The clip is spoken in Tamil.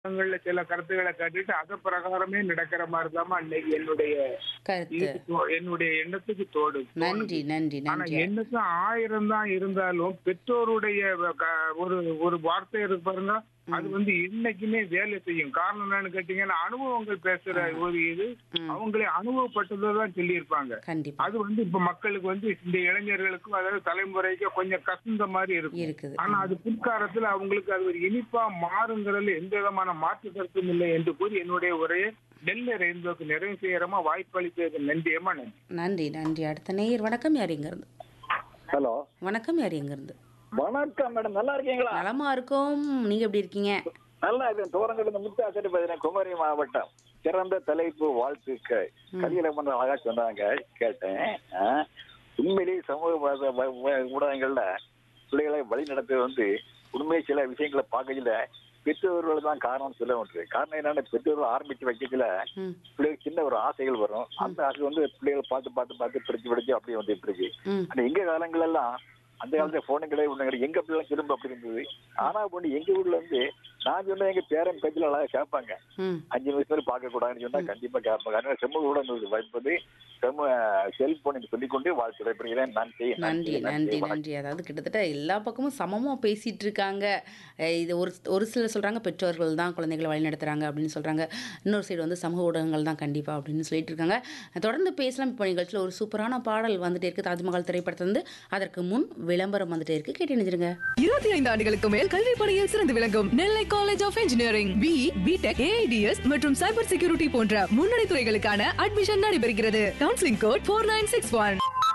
ஊடகங்கள்ல சில கருத்துக்களை கேட்டுட்டு அத பிரகாரமே நடக்கிற மாதிரிதான் அன்னைக்கு என்னுடைய கருத்து இதுக்கு தோ- என்னுடைய எண்ணத்துக்கு தோடு நன்றி நன்றி ஆனா நன்றி எண்ணத்து ஆயிரம் தான் இருந்தாலும் பெற்றோருடைய வ- க- ஒரு ஒரு வார்த்தை இருக்கு பாருங்க அது வந்து என்னைக்குமே வேலை செய்யும் காரணம் என்னன்னு கேட்டீங்கன்னா அனுபவங்கள் பேசுற ஒரு இது ம். அவங்களே அனுபவப்பட்டதை தான் சொல்லியிருப்பாங்க கண்டிப்பா அது வந்து இப்ப மக்களுக்கு வந்து இந்த இளைஞர்களுக்கும் அதாவது தலைமுறைக்கு கொஞ்சம் கசந்த மாதிரி இருக்கும் இருக்குது ஆனா அது பிற்காலத்துல அவங்களுக்கு அது ஒரு இனிப்பா மாறுங்கிறதுல எந்த விதமான மாற்று கருத்தும் இல்லை என்று கூறி என்னுடைய உரையை டெல்லி ரெயின்போக்கு நிறைவு செய்யறமா வாய்ப்பு அளித்ததுக்கு நன்றியம்மா நன்றி நன்றி நன்றி அடுத்த நேயர் வணக்கம் யார் எங்க இருந்து ஹலோ வணக்கம் யார் எங்க இருந்து வணக்கம் மேடம் நல்லா இருக்கீங்களா நலமா இருக்கோம் நீங்க எப்படி இருக்கீங்க நல்லா இருக்கேன் தோரங்கல் முத்தாசரி பார்த்தீங்கன்னா குமரி மாவட்டம் சிறந்த தலைப்பு வாழ்த்துக்கள் கலியில பண்ற அழகா சொன்னாங்க கேட்டேன் ஆ, உண்மையிலேயே சமூக வ- வ- வ- ஊடகங்கள்ல பிள்ளைகளை வழி நடத்துறது வந்து உண்மையை சில விஷயங்களை பார்க்கல பெற்றோர்கள் தான் காரணம் சொல்ல முடியுது காரணம் என்னன்னா பெற்றோர்கள் ஆரம்பிச்சு வைக்கல ம் பிள்ளைகளுக்கு சின்ன ஒரு ஆசைகள் வரும் அந்த ஆசை வந்து பிள்ளைகளை பார்த்து பார்த்து பார்த்து பிடிச்சு பிடிச்சு அப்படியே வந்துட்டு இருக்கு ம் ஆனா எங்க காலங்கள் எல்லாம் அந்த காலத்துல போன கிடையாது ஒண்ணு கிடையாது எங்க பிள்ளை திரும்ப அப்படி இருந்தது ஆனா பொண்ணு எங்க ஊர்ல இருந்து நான் சொன்ன எங்க பேரன் பேச்சுல அழகா கேட்பாங்க ம் அஞ்சு வயசு வரை பார்க்க கூடாதுன்னு சொன்னா கண்டிப்பா கேட்பாங்க அதனால செம்ம ஊடகங்கள் வாய்ப்பது செம்ம செல்போன் என்று சொல்லிக்கொண்டு வாழ்த்து விடைபெறுகிறேன் நன்றி நன்றி நன்றி வணக்கம். நன்றி அதாவது கிட்டத்தட்ட எல்லா பக்கமும் சமமாக பேசிட்டு இருக்காங்க அஹ் இது ஒரு ஒரு சிலர் சொல்கிறாங்க பெற்றோர்கள் தான் குழந்தைகளை வழிநடத்துறாங்க அப்படின்னு சொல்கிறாங்க இன்னொரு சைடு வந்து சமூக ஊடகங்கள் தான் கண்டிப்பாக அப்படின்னு சொல்லிட்டு இருக்காங்க தொடர்ந்து பேசலாம் இப்போ நிகழ்ச்சியில் ஒரு சூப்பரான பாடல் வந்துட்டே இருக்கு தாஜ்மஹால் திரைப்படத்திலிருந்து அதற்கு முன் விளம்பரம் வந்துட்டே இருக்கு கேட்டு நினைச்சிருங்க இருபத்தி ஐந்து ஆண்டுகளுக்கு மேல் கல்வி பணியில் சிறந்து விளங்கும் Nellai college of engineering B BTech AIDS மற்றும் சைபர் செக்யூரிட்டி போன்ற முன்னணி துறைகளுக்கான அட்மிஷன் நடைபெறுகிறது counselling code four nine six one